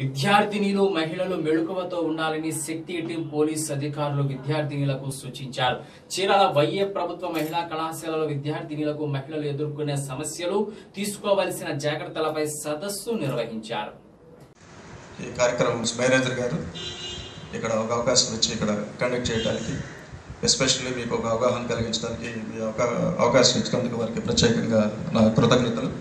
విద్యార్థినిలు మహిళలు మెళుకువతో ఉండాలని శక్తి team police అధికారులు విద్యార్థినిలకు సూచించారు చీరాల వైఏ ప్రభుత్వ మహిళా కళాశాలలో విద్యార్థినిలకు మహిళలు ఎదుర్కొనే సమస్యలు తీసుకోవలసిన జాగ్రత్తలపై సదస్సు నిర్వహించారు ఈ కార్యక్రమం మేనేజర్ గారు ఇక్కడ ఒక అవకాశం ఇచ్చి ఇక్కడ కండక్ట్ చేయడానికి ఎస్పెషల్లీ మీకు ఒక అవగాహన కలిగించడానికి మీ అవకా అవకాశం ఇచ్చినందుకు వారికి ప్రత్యేకంగా నా కృతజ్ఞతలు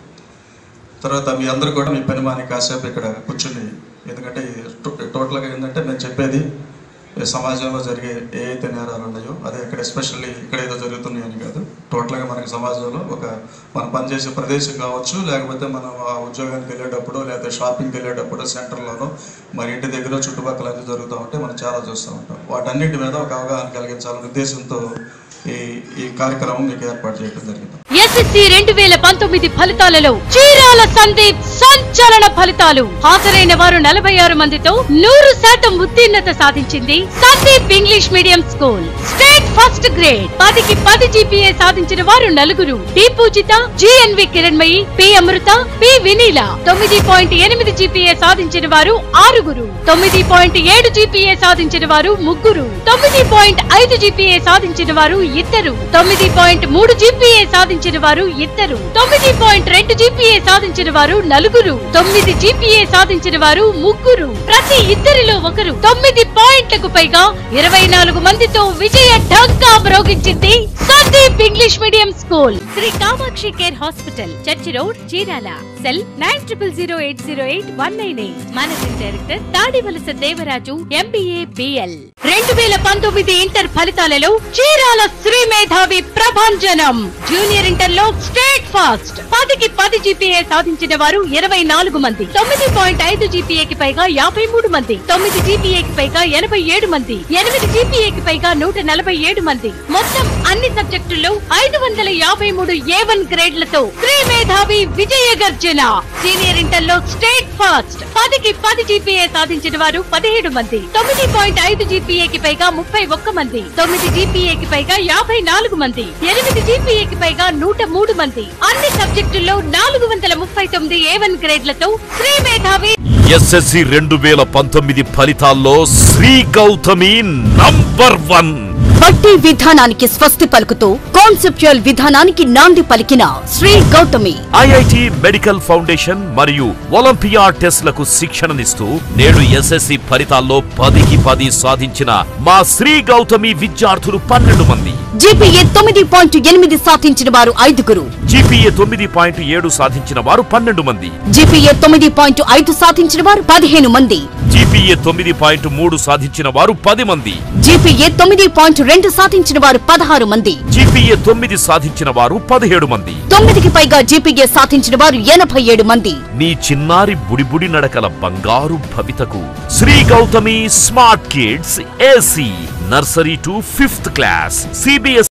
తర్వాత మీ అందరూ కూడా మీ పని మాని కాసేపు ఇక్కడ కూర్చుని ఎందుకంటే ఈ టో- టోటల్గా ఏంటంటే నేను చెప్పేది ఈ సమాజంలో జరిగే ఏ అయితే నేరాలు ఉన్నాయో అదే ఇక్కడ ఎస్పెషల్లీ ఇక్కడ ఏదో జరుగుతున్నాయి అని కాదు టోటల్గా మనకి సమాజంలో ఒక మనం పనిచేసే ప్రదేశం కావచ్చు లేకపోతే మనం ఆ ఉద్యోగానికి వెళ్ళేటప్పుడు లేకపోతే షాపింగ్కి వెళ్ళేటప్పుడు సెంటర్లోనో మన ఇంటి దగ్గర చుట్టుపక్కల అన్ని జరుగుతూ ఉంటే మనం చాలా చూస్తూ ఉంటాం వాటన్నిటి మీద ఒక అవగాహన కలిగించాలనే ఉద్దేశంతో ఈ ఈ కార్యక్రమం మీకు ఏర్పాటు చేయడం జరిగింది ఎస్ఎస్సి రెండు వేల పంతొమ్మిది ఫలితాలలో చీరాల సందీప్ సంచలన ఫలితాలు హాజరైన వారు నలభై ఆరు మందితో నూరు శాతం ఉత్తీర్ణత సాధించింది Sandeep English medium school state first grade పదికి పది జీపీఏ సాధించిన వారు నలుగురు D Poojitha GNV Kiranmayi P Amrutha P Vineela తొమ్మిది పాయింట్ ఎనిమిది జీపీఏ సాధించిన వారు ఆరుగురు తొమ్మిది పాయింట్ ఏడు జీపీఏ సాధించిన వారు ముగ్గురు తొమ్మిది పాయింట్ ఐదు జీపీఏ సాధించిన వారు ఇద్దరు తొమ్మిది పాయింట్ మూడు జీపీఏ సాధించిన వారు ఇద్దరు తొమ్మిది పాయింట్ రెండు జీపీఏ సాధించిన వారు నలుగురు తొమ్మిది జీపీఏ సాధించిన వారు ముగ్గురు ప్రతి ఇద్దరిలో ఒకరు తొమ్మిది పాయింట్లకు పైగా ఇరవై నాలుగు మందితో విజయ ఢంకా మ్రోగించింది Sandeep English medium school Shri Kamakshi care hospital church road Chirala cell nine triple zero eight zero eight one nine eight managing director Tadivalasa Devaraju MBA BL రెండు వేల పంతొమ్మిది ఇంటర్ ఫలితాలలో చీరాల శ్రీ మేధావి ప్రభంజనం జూనియర్ ఇంటర్ లో స్టేట్ ఫాస్ట్ పదికి పది జీపీఏ సాధించిన వారు ఇరవై నాలుగు మంది తొమ్మిది పాయింట్ ఐదు జీపీఏకి పైగా యాభై మూడు మంది తొమ్మిది జీపీఏకి పైగా ఎనభై ఏడు మంది ఎనిమిది జీపీఏకి పైగా నూట నలభై ఏడు మంది మొత్తం అన్ని సబ్జెక్టుల్లో ఐదు వందల యాభై మూడు ఏ వన్ గ్రేడ్లతో శ్రీ మేధావి విజయ గర్జన సీనియర్ ఇంటర్ లో స్టేట్ ఫాస్ట్ పదికి పది జీపీఏ సాధించిన వారు పదిహేడు మంది తొమ్మిది పాయింట్ ఐదు జీపీఏకి పైగా ముప్పై ఒక్క మంది తొమ్మిది జీపీఏకి పైగా యాభై నాలుగు మంది ఎనిమిది జీపీఏకి పైగా నూట మూడు మంది అన్ని సబ్జెక్టుల్లో నాలుగు వందల ముప్పై తొమ్మిది ఏ వన్ గ్రేడ్లతో శ్రీ మేధావి ఎస్ఎస్సి రెండు వేల పంతొమ్మిది ఫలితాల్లో శ్రీ గౌతమి నంబర్ వన్ బట్టి విధానానికి స్వస్తి పలుకుతూ కాన్సెప్చువల్ విధానానికి నాంది పలికిన Shri Gautami IIT medical foundation మరియు ఒలింపియా టెస్ట్లకు శిక్షణనిస్తూ నేడు ఎస్ఎస్సి ఫలితాల్లో పదికి పది సాధించిన మా శ్రీ గౌతమి విద్యార్థులు పన్నెండు మంది జీపీఏ తొమ్మిది పాయింట్ ఎనిమిది సాధించిన వారు ఐదుగురు జీపీఏ తొమ్మిది పాయింట్ ఏడు సాధించిన వారు పన్నెండు మంది జీపీఏ తొమ్మిది పాయింట్ ఐదు సాధించిన వారు పదిహేను మంది జీపీఏ తొమ్మిది పాయింట్ మూడు సాధించిన వారు పది మంది జీపీఏ తొమ్మిది పాయింట్ రెండు సాధించిన వారు పదహారు మంది జీపీఏ తొమ్మిది సాధించిన వారు పదిహేడు మంది తొమ్మిదికి పైగా జీపీఏ సాధించిన వారు ఎనభై ఏడు మంది నీ చిన్నారి బుడిబుడి నడకల బంగారు భవితకు Shri Gautami smart kids AC nursery to fifth class CBS